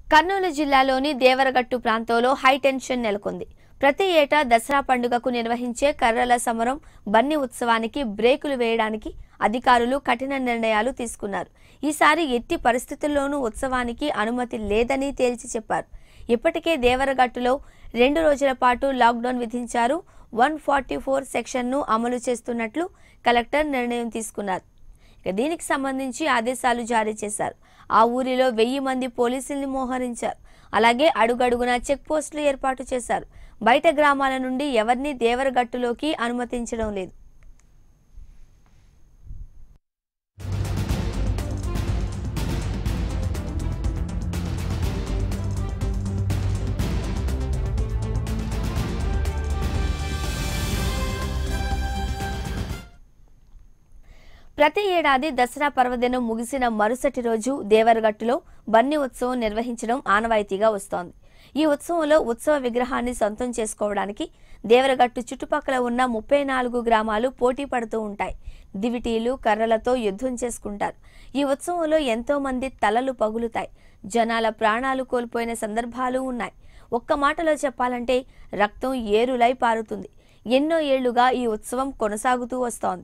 కర్నూలు జిల్లాలోని దేవరగట్టు ప్రాంతంలో high tension నెలకొంది ప్రతి ఏటా దసరా పండుగకు నిర్వహించే కర్రల సమరం బన్ని ఉత్సవానికి బ్రేకులు వేయడానికి అధికారులు కఠిన నిర్ణయాలు తీసుకున్నారు ఈసారి ఎట్టి పరిస్థితుల్లోనూ ఉత్సవానికి అనుమతి లేదని తేల్చి చెప్పారు ఇప్పటికే దేవరగట్టులో రెండు రోజుల పాటు లాక్డౌన్ విధించారు వన్ ఫార్టీ ఫోర్ సెక్షన్ను అమలు చేస్తున్నట్లు కలెక్టర్ నిర్ణయం తీసుకున్నారు ఇక దీనికి సంబంధించి ఆదేశాలు జారీ చేశారు ఆ ఊరిలో వెయ్యి మంది పోలీసుల్ని మోహరించారు అలాగే అడుగడుగునా చెక్ పోస్టులు ఏర్పాటు చేశారు బయట గ్రామాల నుండి ఎవరిని దేవరగట్టులోకి అనుమతించడం లేదు ప్రతి ఏడాది దసరా పర్వదినం ముగిసిన మరుసటి రోజు దేవరగట్టులో బన్ని ఉత్సవం నిర్వహించడం ఆనవాయితీగా వస్తోంది ఈ ఉత్సవంలో ఉత్సవ విగ్రహాన్ని సొంతం చేసుకోవడానికి దేవరగట్టు చుట్టుపక్కల ఉన్న ముప్పై నాలుగు గ్రామాలు పోటీ పడుతూ ఉంటాయి దివిటీలు కర్రలతో యుద్ధం చేసుకుంటారు ఈ ఉత్సవంలో ఎంతో మంది తలలు పగులుతాయి జనాల ప్రాణాలు కోల్పోయిన సందర్భాలు ఉన్నాయి ఒక్క మాటలో చెప్పాలంటే రక్తం ఏరులై పారుతుంది ఎన్నో ఏళ్లుగా ఈ ఉత్సవం కొనసాగుతూ వస్తోంది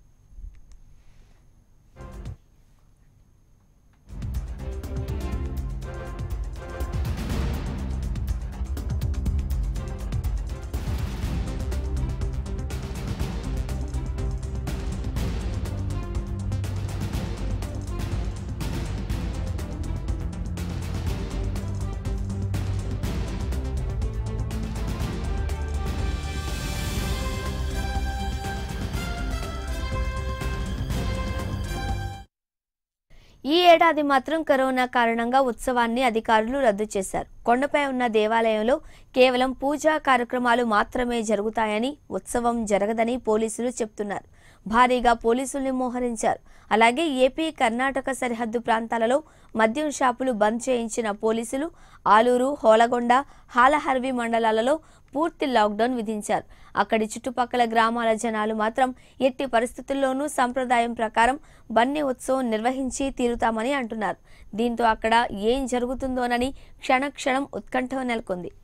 ఈ ఏడాది మాత్రం కరోనా కారణంగా ఉత్సవాన్ని అధికారులు రద్దు చేశారు కొండపై ఉన్న దేవాలయంలో కేవలం పూజా కార్యక్రమాలు మాత్రమే జరుగుతాయని ఉత్సవం జరగదని పోలీసులు చెప్తున్నారు భారీగా పోలీసుల్ని మోహరించారు అలాగే ఏపీ కర్ణాటక సరిహద్దు ప్రాంతాలలో మద్యం షాపులు బంద్ చేయించిన పోలీసులు ఆలూరు హోలగొండ హాలహర్వి మండలాలలో పూర్తి లాక్డౌన్ విధించారు అక్కడి చుట్టుపక్కల గ్రామాల జనాలు మాత్రం ఎట్టి పరిస్థితుల్లోనూ సంప్రదాయం ప్రకారం బన్నీ ఉత్సవం నిర్వహించి తీరుతామని అంటున్నారు దీంతో అక్కడ ఏం జరుగుతుందోనని క్షణక్షణం ఉత్కంఠ నెలకొంది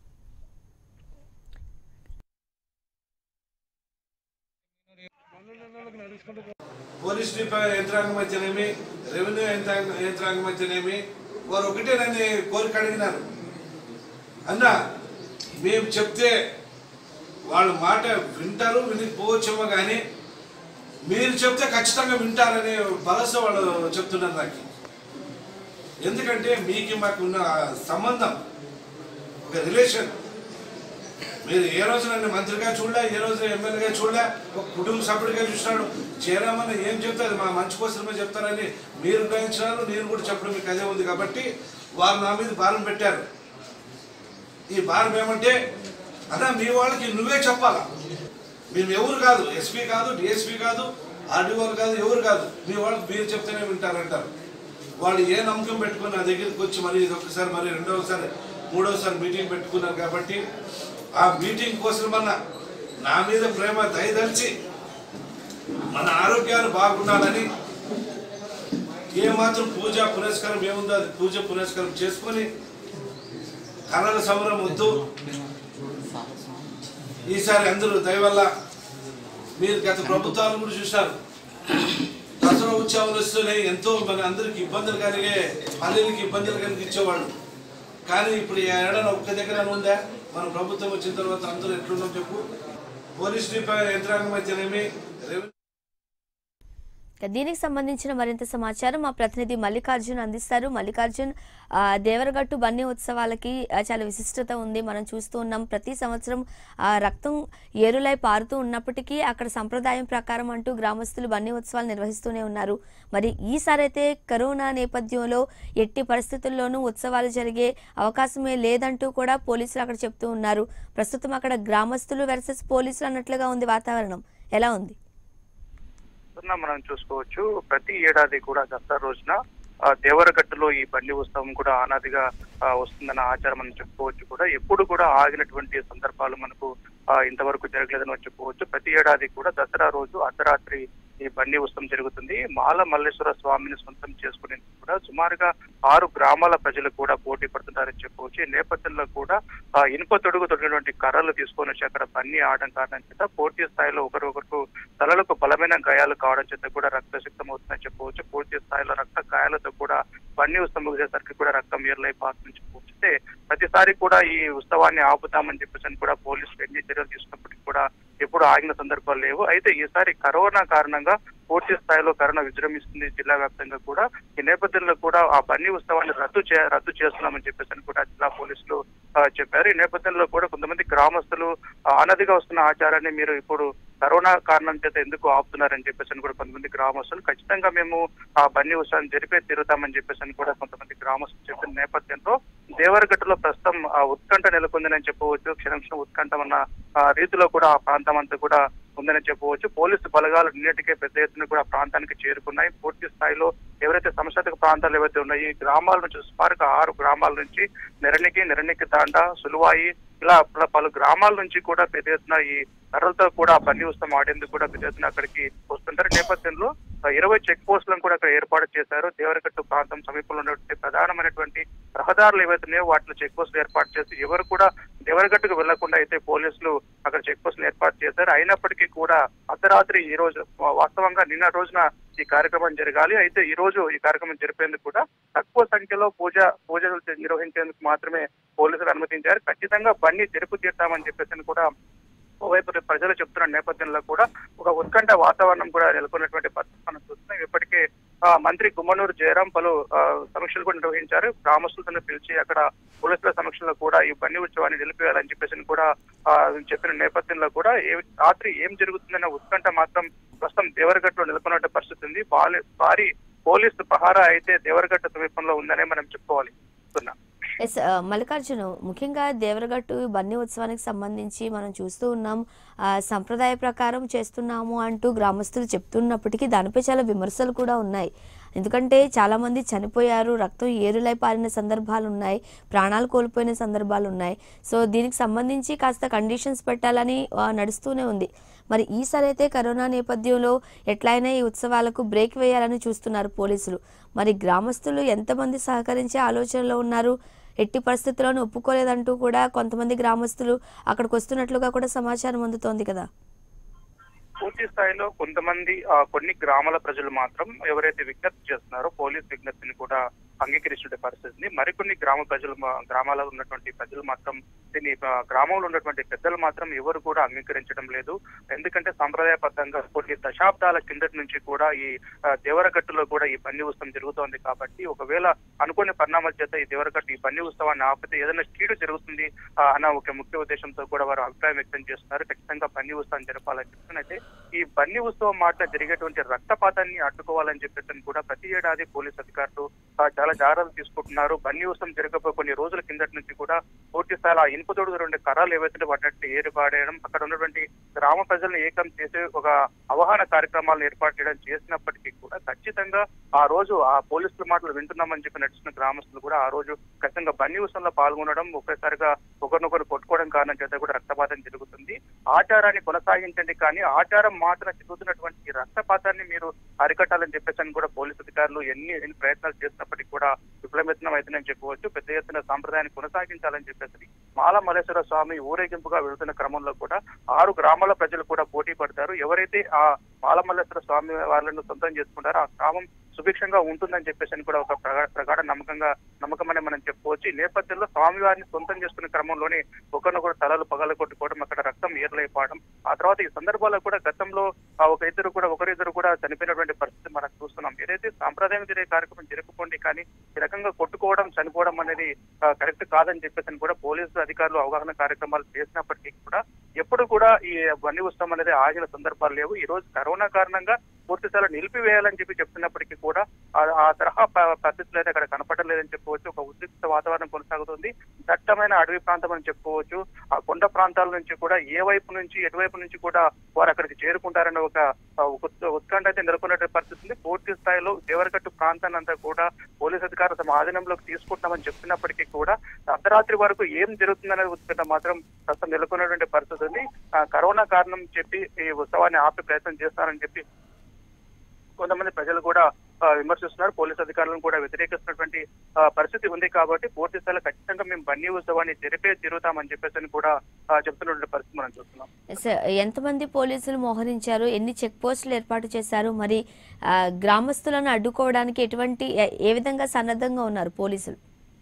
పోలీస్ డిపా- యంత్రాంగం అయితేనేమి రెవెన్యూ యంత్రాంగ యంత్రాంగం అయితేనేమి వారు ఒకటే నన్ను కోరిక అడిగినారు అన్న మేము చెప్తే వాళ్ళ మాట వింటారు వినిపోవచ్చేమో కానీ మీరు చెప్తే ఖచ్చితంగా వింటారనే భరోసా వాళ్ళు చెప్తున్నారు నాకు ఎందుకంటే మీకు మాకు ఉన్న సంబంధం ఒక రిలేషన్ మీరు ఏ రోజు నన్ను మంత్రిగా చూడలే ఏ రోజు ఎమ్మెల్యేగా చూడలే ఒక కుటుంబ సభ్యుడిగా చూసినాడు చేరామని ఏం చెప్తారు మా మంచి కోసమే చెప్తారని మీరు గ్రహించినారు నేను కూడా చెప్పడం మీకు అదే ఉంది కాబట్టి వారు నా మీద భారం పెట్టారు ఈ భారం ఏమంటే అన్న మీ వాళ్ళకి నువ్వే చెప్పాలా మేము ఎవరు కాదు ఎస్పీ కాదు డిఎస్పీ కాదు ఆర్డీఓలు కాదు ఎవరు కాదు మీ వాళ్ళకి మీరు చెప్తేనే వింటారంటారు వాళ్ళు ఏ నమ్మకం పెట్టుకుని నా దగ్గరికి వచ్చి మరి ఇది ఒకసారి మరి రెండవసారి మూడవసారి మీటింగ్ పెట్టుకున్నారు కాబట్టి ఆ మీటింగ్ కోసం మన నా మీద ప్రేమ దయదలిచి మన ఆరోగ్యాలు బాగుండాలని ఏ మాత్రం పూజ పురస్కారం ఏముందో అది పూజ పురస్కారం చేసుకొని కళల సమరం వద్దు ఈసారి అందరూ దయవల్ల మీరు గత ప్రభుత్వాలు కూడా చూశారు దసరా ఉత్సవాలు వస్తున్నాయి ఎంతో మన అందరికి ఇబ్బందులు కలిగే పల్లెలకి ఇబ్బందులు కలిగించేవాళ్ళు కానీ ఇప్పుడు ఈ ఏడాది ఒక్క దగ్గర ఉందా మన ప్రభుత్వం వచ్చిన తర్వాత అందరూ ఎట్లున్నాం చెప్పు పోలీస్ డిపా- యంత్రాంగం అయితేనేమి రెవెన్యూ ఇక దీనికి సంబంధించిన మరింత సమాచారం మా ప్రతినిధి మల్లికార్జున్ అందిస్తారు మల్లికార్జున్ ఆ, దేవరగట్టు బన్నీ ఉత్సవాలకి ఆ, చాలా విశిష్టత ఉంది మనం చూస్తూ ఉన్నాం ప్రతి సంవత్సరం ఆ, రక్తం ఏరులై పారుతూ ఉన్నప్పటికీ అక్కడ సంప్రదాయం ప్రకారం అంటూ గ్రామస్తులు బన్నీ ఉత్సవాలు నిర్వహిస్తూనే ఉన్నారు మరి ఈసారి అయితే కరోనా నేపథ్యంలో ఎట్టి పరిస్థితుల్లోనూ ఉత్సవాలు జరిగే అవకాశమే లేదంటూ కూడా పోలీసులు అక్కడ చెప్తూ ఉన్నారు ప్రస్తుతం అక్కడ గ్రామస్తులు వర్సెస్ పోలీసులు అన్నట్లుగా ఉంది వాతావరణం ఎలా ఉంది ఉన్న మనం చూసుకోవచ్చు ప్రతి ఏడాది కూడా దసరా రోజున ఆ, దేవరగట్టులో ఈ బండి ఉత్సవం కూడా ఆనాదిగా ఆ, వస్తుందన్న ఆచారం మనం చెప్పుకోవచ్చు కూడా ఎప్పుడు కూడా ఆగినటువంటి సందర్భాలు మనకు ఆ, ఇంతవరకు జరగలేదని మనం చెప్పుకోవచ్చు ప్రతి ఏడాది కూడా దసరా రోజు అర్ధరాత్రి ఈ బండి ఉత్సవం జరుగుతుంది మాల మల్లేశ్వర స్వామిని సొంతం చేసుకునేందుకు కూడా సుమారుగా ఆరు గ్రామాల ప్రజలు కూడా పోటీ పడుతున్నారని చెప్పవచ్చు ఈ నేపథ్యంలో కూడా ఆ ఇనుప తొడుగు తొడిగినటువంటి కర్రలు తీసుకొని వచ్చి అక్కడ బన్నీ ఆడడం కారణం చేత పూర్తి స్థాయిలో ఒకరికొకరు తలలకు బలమైన గాయాలు కావడం చేత కూడా రక్తసిక్తం అవుతుందని చెప్పవచ్చు పూర్తి స్థాయిలో రక్త గాయాలతో కూడా బన్నీ ఉత్సవం ముగిసేసరికి కూడా రక్తం ఏర్లై పారుతుందని చెప్పవచ్చు అయితే ప్రతిసారి కూడా ఈ ఉత్సవాన్ని ఆపుతామని చెప్పేసి అని కూడా పోలీసులు ఎన్ని చర్యలు తీసుకున్నప్పటికీ కూడా ఎప్పుడు ఆగిన సందర్భాలు లేవు అయితే ఈసారి కరోనా కారణంగా పూర్తి స్థాయిలో కరోనా విజృంభిస్తుంది జిల్లా వ్యాప్తంగా కూడా ఈ నేపథ్యంలో కూడా ఆ బన్నీ ఉత్సవాన్ని రద్దు చే రద్దు చేస్తున్నామని చెప్పేసి అని కూడా జిల్లా పోలీసులు ఆ, చెప్పారు ఈ నేపథ్యంలో కూడా కొంతమంది గ్రామస్తులు ఆ, అనదిగా వస్తున్న ఆచారాన్ని మీరు ఇప్పుడు కరోనా కారణం చేత ఎందుకు ఆపుతున్నారని చెప్పేసి అని కూడా కొంతమంది గ్రామస్తులు ఖచ్చితంగా మేము ఆ బన్నీ ఉత్సవాన్ని జరిపే తీరుతామని చెప్పేసి అని కూడా కొంతమంది గ్రామస్తులు చెప్పిన నేపథ్యంలో దేవరగట్టులో ప్రస్తుతం ఆ ఉత్కంఠ నెలకొందని చెప్పవచ్చు క్షణం క్షణం ఉత్కంఠ ఉన్న ఆ, రీతిలో కూడా ఆ ప్రాంతం అంతా కూడా ఉందని చెప్పవచ్చు పోలీసు బలగాలు నిన్నటికే పెద్ద ఎత్తున కూడా ఆ ప్రాంతానికి చేరుకున్నాయి పూర్తి స్థాయిలో ఎవరైతే సంస్థాగత ప్రాంతాలు ఏవైతే ఉన్నాయో ఈ గ్రామాల నుంచి సుమారుగా ఆరు గ్రామాల నుంచి నిరణికి నిరణికి తాండా సులువాయి ఇలా పలు- పలు గ్రామాల నుంచి కూడా పెద్ద ఎత్తున ఈ కర్రలతో కూడా బండి ఉత్సవం ఆడేందుకు కూడా పెద్ద ఎత్తున అక్కడికి వస్తుంటారు ఈ నేపథ్యంలో ఆ, ఇరవై చెక్ పోస్టులను కూడా అక్కడ ఏర్పాటు చేశారు దేవరకట్టు ప్రాంతం సమీపంలో ఉన్నటువంటి ప్రధానమైనటువంటి రహదారులు ఏవైతే ఉన్నాయో వాటిలో చెక్ పోస్టులు ఏర్పాటు చేసి ఎవరు కూడా దేవరగట్టుకు వెళ్లకుండా అయితే పోలీసులు అక్కడ చెక్ పోస్టులు ఏర్పాటు చేశారు అయినప్పటికీ కూడా అర్ధరాత్రి ఈ రోజు వా- వాస్తవంగా నిన్న రోజున ఈ కార్యక్రమం జరగాలి అయితే ఈ రోజు ఈ కార్యక్రమం జరిపేందుకు కూడా తక్కువ సంఖ్యలో పూజ పూజలు నిర్వహించేందుకు మాత్రమే పోలీసులు అనుమతించారు ఖచ్చితంగా బండి జరుపు తీర్తామని చెప్పేసి కూడా ఓవైపు ప్రజలు చెప్తున్న నేపథ్యంలో కూడా ఒక ఉత్కంఠ వాతావరణం కూడా నెలకొన్నటువంటి పరిస్థితి మనం చూస్తున్నాం ఇప్పటికే ఆ, మంత్రి గుమ్మనూరు జయరాం పలు ఆ, సమీక్షలు కూడా నిర్వహించారు గ్రామస్తులను పిలిచి అక్కడ పోలీసుల సమక్షంలో కూడా ఈ బండి ఉత్సవాన్ని నిలిపివేయాలని చెప్పేసి కూడా ఆ, చెప్పిన నేపథ్యంలో కూడా ఏ- రాత్రి ఏం జరుగుతుందన్న ఉత్కంఠ మాత్రం ప్రస్తుతం దేవరగట్టులో నెలకొన్న పరిస్థితి ఉంది భారీ భారీ పోలీసు పహారా అయితే దేవరగట్ట సమీపంలో ఉందనే మనం చెప్పుకోవాలి చెప్తున్నా. ఎస్ ఆ, మల్లికార్జును ముఖ్యంగా దేవరగట్టు బన్నీ ఉత్సవానికి సంబంధించి మనం చూస్తూ ఉన్నాం ఆ, సంప్రదాయ ప్రకారం చేస్తున్నాము అంటూ గ్రామస్తులు చెప్తున్నప్పటికీ దానిపై చాలా విమర్శలు కూడా ఉన్నాయి ఎందుకంటే చాలా మంది చనిపోయారు రక్తం ఏరులై పారిన సందర్భాలు ఉన్నాయి ప్రాణాలు కోల్పోయిన సందర్భాలు ఉన్నాయి సో దీనికి సంబంధించి కాస్త కండిషన్స్ పెట్టాలని ఆ, నడుస్తూనే ఉంది మరి ఈసారి అయితే కరోనా నేపథ్యంలో ఎట్లయినా ఈ ఉత్సవాలకు బ్రేక్ వేయాలని చూస్తున్నారు పోలీసులు మరి గ్రామస్తులు ఎంతమంది సహకరించే ఆలోచనలో ఉన్నారు ఎట్టి పరిస్థితుల్లోనూ ఒప్పుకోలేదంటూ కూడా కొంతమంది గ్రామస్తులు అక్కడికి వస్తున్నట్లుగా కూడా సమాచారం అందుతోంది కదా పూర్తి స్థాయిలో కొంతమంది ఆ, కొన్ని గ్రామాల ప్రజలు మాత్రం ఎవరైతే విజ్ఞప్తి చేస్తున్నారో పోలీస్ విజ్ఞప్తిని కూడా అంగీకరించే పరిస్థితి ఉంది మరికొన్ని గ్రామ ప్రజలు మా- గ్రామాల్లో ఉన్నటువంటి ప్రజలు మాత్రం దీన్ని ఆ, గ్రామంలో ఉన్నటువంటి పెద్దలు మాత్రం ఎవరు కూడా అంగీకరించడం లేదు ఎందుకంటే సాంప్రదాయబద్ధంగా కొన్ని దశాబ్దాల కిందటి నుంచి కూడా ఈ ఆ, దేవరగట్టులో కూడా ఈ బన్ని ఉత్సవం జరుగుతోంది కాబట్టి ఒకవేళ అనుకోని పరిణామాల చేత ఈ దేవరగట్టు ఈ బన్ని ఉత్సవాన్ని ఆపితే ఏదైనా కీడు జరుగుతుంది ఆ, అన్న ఒక ముఖ్య ఉద్దేశంతో కూడా వారు అభిప్రాయం వ్యక్తం చేస్తున్నారు ఖచ్చితంగా బన్ని ఉత్సవం జరపాలని చెప్తున్నైతే ఈ బన్ని ఉత్సవం మాట జరిగేటువంటి రక్తపాతాన్ని అడ్డుకోవాలని చెప్పేసి కూడా ప్రతి ఏడాది పోలీస్ అధికారులు ఆ, చాలా జాగ్రత్తలు తీసుకుంటున్నారు బన్ని ఉత్సవం జరగబోయే కొన్ని రోజుల కిందటి నుంచి కూడా పూర్తి స్థాయిలో ఆ ఇనుప తోడుగు రెండు కర్రలు ఏవైతే వాటి ఏరు పాడేయడం అక్కడ ఉన్నటువంటి గ్రామ ప్రజలను ఏకం చేసే ఒక అవగాహన కార్యక్రమాలను ఏర్పాటు చేయడం చేసినప్పటికీ కూడా ఖచ్చితంగా ఆ రోజు ఆ పోలీసుల మాటలు వింటున్నామని చెప్పి నడుస్తున్న గ్రామస్తులు కూడా ఆ రోజు ఖచ్చితంగా బన్ని ఉత్సవంలో పాల్గొనడం ఒకేసారిగా ఒకరినొకరు కొట్టుకోవడం కారణం చేత కూడా రక్తపాతం జరుగుతుంది ఆచారాన్ని కొనసాగించండి కానీ ఆచారం మాత్రం జరుగుతున్నటువంటి ఈ రక్తపాతాన్ని మీరు అరికట్టాలని చెప్పేసి అని కూడా పోలీసు అధికారులు ఎన్ని ఎన్ని ప్రయత్నాలు చేసినప్పటికీ కూడా విఫలమెత్నం అవుతుందని చెప్పవచ్చు పెద్ద ఎత్తున సాంప్రదాయాన్ని కొనసాగించాలని చెప్పేసి మాల మల్లేశ్వర స్వామి ఊరేగింపుగా వెళుతున్న క్రమంలో కూడా ఆరు గ్రామాల ప్రజలు కూడా పోటీ పడతారు ఎవరైతే ఆ మాల మల్లేశ్వర స్వామి వాళ్ళను సొంతం చేసుకుంటారో ఆ గ్రామం సుభిక్షంగా ఉంటుందని చెప్పేసి అని కూడా ఒక ప్రగా- ప్రగాఢ నమ్మకంగా నమ్మకమని మనం చెప్పుకోవచ్చు ఈ నేపథ్యంలో స్వామివారిని సొంతం చేసుకునే క్రమంలోనే ఒకరినొకరు తలలు పగల కొట్టుకోవడం అక్కడ రక్తం ఏర్లైపోవడం ఆ తర్వాత ఈ సందర్భాల్లో కూడా గతంలో ఆ ఒక ఇద్దరు కూడా ఒకరిద్దరు కూడా చనిపోయినటువంటి పరిస్థితి మనం చూస్తున్నాం ఏదైతే సాంప్రదాయం జరిగే కార్యక్రమం జరుపుకోండి కానీ ఈ రకంగా కొట్టుకోవడం చనిపోవడం అనేది ఆ, కరెక్ట్ కాదని చెప్పేసి అని కూడా పోలీసు అధికారులు అవగాహన కార్యక్రమాలు చేసినప్పటికీ కూడా ఎప్పుడు కూడా ఈ వన్య ఉత్సవం అనేది ఆగిన సందర్భాలు లేవు ఈ రోజు కరోనా కారణంగా పూర్తి స్థాయిలో నిలిపివేయాలని చెప్పి చెప్తున్నప్పటికీ కూడా ఆ- ఆ తరహా ప- పరిస్థితులు అయితే అక్కడ కనపడలేదని చెప్పుకోవచ్చు ఒక ఉద్రిక్త వాతావరణం కొనసాగుతుంది దట్టమైన అడవి ప్రాంతం అని చెప్పుకోవచ్చు ఆ కొండ ప్రాంతాల నుంచి కూడా ఏ వైపు నుంచి ఎటువైపు నుంచి కూడా వారు అక్కడికి చేరుకుంటారనే ఒక ఆ, ఉత్- ఉత్కంఠ అయితే నెలకొన్న పరిస్థితి ఉంది పూర్తి స్థాయిలో దేవరకట్టు ప్రాంతాన్ని అంతా కూడా పోలీస్ అధికారులు తమ ఆధీనంలోకి తీసుకుంటామని చెప్తున్నప్పటికీ కూడా అర్ధరాత్రి వరకు ఏం జరుగుతుందనేది ఉత్కంఠ మాత్రం ప్రస్తుతం నెలకొన్నటువంటి పరిస్థితి ఉంది ఆ, కరోనా కారణం చెప్పి ఈ ఉత్సవాన్ని ఆపే ప్రయత్నం చేస్తారని చెప్పి కొంతమంది ప్రజలు కూడా ఆ, విమర్శిస్తున్నారు పోలీస్ అధికారులను కూడా వ్యతిరేకిస్తున్నటువంటి ఆ, పరిస్థితి ఉంది కాబట్టి పూర్తి స్థాయిలో ఖచ్చితంగా మేము బన్నీ ఉత్సవాన్ని జరిపే తిరుగుతామని చెప్పేసి అని కూడా ఆ, చెప్తున్నటువంటి పరిస్థితి మనం చూస్తున్నాం స- ఎంతమంది పోలీసులు మోహరించారు ఎన్ని చెక్ పోస్టులు ఏర్పాటు చేశారు మరి ఆ, గ్రామస్తులను అడ్డుకోవడానికి ఎటువంటి ఏ- ఏ విధంగా సన్నద్ధంగా ఉన్నారు పోలీసులు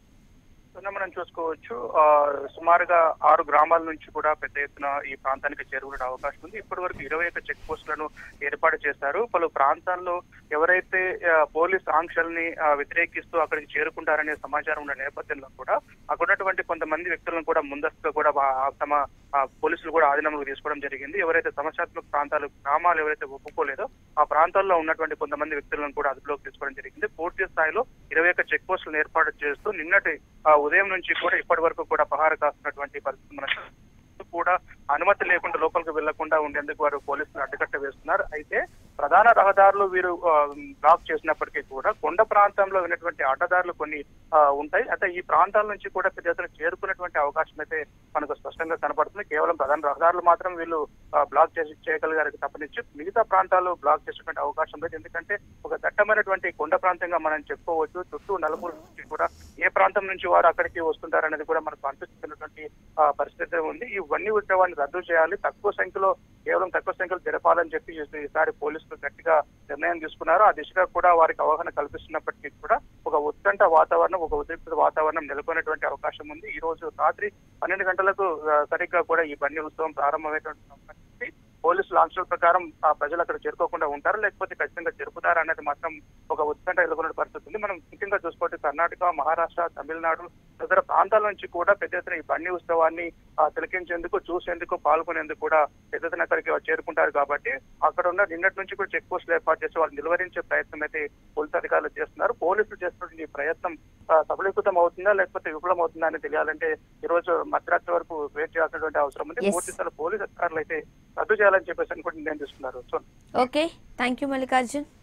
సో మనం చూసుకోవచ్చు ఆ, సుమారుగా ఆరు గ్రామాల నుంచి కూడా పెద్ద ఎత్తున ఈ ప్రాంతానికి చేరుకునే అవకాశం ఉంది ఇప్పటి వరకు ఇరవై ఒక్క చెక్ పోస్టులను ఏర్పాటు చేశారు పలు ప్రాంతాల్లో ఎవరైతే ఆ, పోలీస్ ఆంక్షల్ని ఆ, వ్యతిరేకిస్తూ అక్కడికి చేరుకుంటారనే సమాచారం ఉన్న నేపథ్యంలో కూడా అక్కడ ఉన్నటువంటి కొంతమంది వ్యక్తులను కూడా ముందస్తుగా కూడా వా- తమ ఆ, పోలీసులు కూడా ఆధీనంలోకి తీసుకోవడం జరిగింది ఎవరైతే సమస్యాత్మక ప్రాంతాలు గ్రామాలు ఎవరైతే ఒప్పుకోలేదో ఆ ప్రాంతాల్లో ఉన్నటువంటి కొంతమంది వ్యక్తులను కూడా అదుపులోకి తీసుకోవడం జరిగింది పూర్తి స్థాయిలో ఇరవై ఒక్క చెక్ పోస్టులను ఏర్పాటు చేస్తూ నిన్నటి ఆ, ఉదయం నుంచి కూడా ఇప్పటి వరకు కూడా పహార కాస్తున్నటువంటి పరిస్థితి మనకు కూడా అనుమతి లేకుండా లోపలికి వెళ్లకుండా ఉండేందుకు వారు పోలీసులు అడ్డుకట్ట వేస్తున్నారు అయితే ప్రధాన రహదారులు వీరు ఆ, బ్లాక్ చేసినప్పటికీ కూడా కొండ ప్రాంతంలో ఉన్నటువంటి అడ్డదారులు కొన్ని ఆ, ఉంటాయి అయితే ఈ ప్రాంతాల నుంచి కూడా పెద్ద ఎత్తున చేరుకున్నటువంటి అవకాశం అయితే మనకు స్పష్టంగా కనపడుతుంది కేవలం ప్రధాన రహదారులు మాత్రం వీళ్ళు ఆ, బ్లాక్ చేసి చేయగలిగారు తప్పనిచ్చి మిగతా ప్రాంతాలు బ్లాక్ చేసేటువంటి అవకాశం లేదు ఎందుకంటే ఒక దట్టమైనటువంటి కొండ ప్రాంతంగా మనం చెప్పుకోవచ్చు చుట్టూ నలుమూల నుంచి కూడా ఏ ప్రాంతం నుంచి వారు అక్కడికి వస్తుంటారు అనేది కూడా మనకు అనిపిస్తున్నటువంటి ఆ, పరిస్థితి ఉంది ఈ వన్య ఉత్సవాన్ని రద్దు చేయాలి తక్కువ సంఖ్యలో కేవలం తక్కువ సంఖ్యలో జరపాలని చెప్పి ఈసారి పోలీసులు గట్టిగా నిర్ణయం తీసుకున్నారు ఆ దిశగా కూడా వారికి అవగాహన కల్పిస్తున్నప్పటికీ కూడా ఒక ఉత్కంఠ వాతావరణం ఒక ఉద్రిక్త వాతావరణం నెలకొనేటువంటి అవకాశం ఉంది ఈ రోజు రాత్రి పన్నెండు గంటలకు ఆ, సరిగ్గా కూడా ఈ బండి ఉత్సవం ప్రారంభమైనటువంటి పరిస్థితి పోలీసుల ఆంక్షల ప్రకారం ఆ ప్రజలు అక్కడ చేరుకోకుండా ఉంటారు లేకపోతే ఖచ్చితంగా జరుపుతారా అనేది మాత్రం ఒక ఉత్కంఠ ఎదుర్కొనే పరిస్థితి ఉంది మనం ముఖ్యంగా చూసుకోవచ్చు కర్ణాటక మహారాష్ట్ర తమిళనాడు తదితర ప్రాంతాల నుంచి కూడా పెద్ద ఎత్తున ఈ బండి ఉత్సవాన్ని ఆ, తిలకించేందుకు చూసేందుకు పాల్గొనేందుకు కూడా పెద్ద ఎత్తున అక్కడికి చేరుకుంటారు కాబట్టి అక్కడ ఉన్న నిన్నటి నుంచి కూడా చెక్ పోస్టులు ఏర్పాటు చేసి వాళ్ళు నిలువరించే ప్రయత్నం అయితే పోలీసు అధికారులు చేస్తున్నారు పోలీసులు చేస్తున్న ఈ ప్రయత్నం ఆ, సఫలీకృతం అవుతుందా లేకపోతే విఫలం అవుతుందా అని తెలియాలంటే ఈ రోజు మధ్యరాత్రి వరకు వెయిట్ చేయాల్సినటువంటి అవసరం ఉంది Yes. పూర్తి స్థాయిలో పోలీసు అధికారులు అయితే రద్దు చేయాలని చెప్పేసి అనుకుంటే నిర్ణయం తీసుకున్నారు so okay thank you Mallikarjun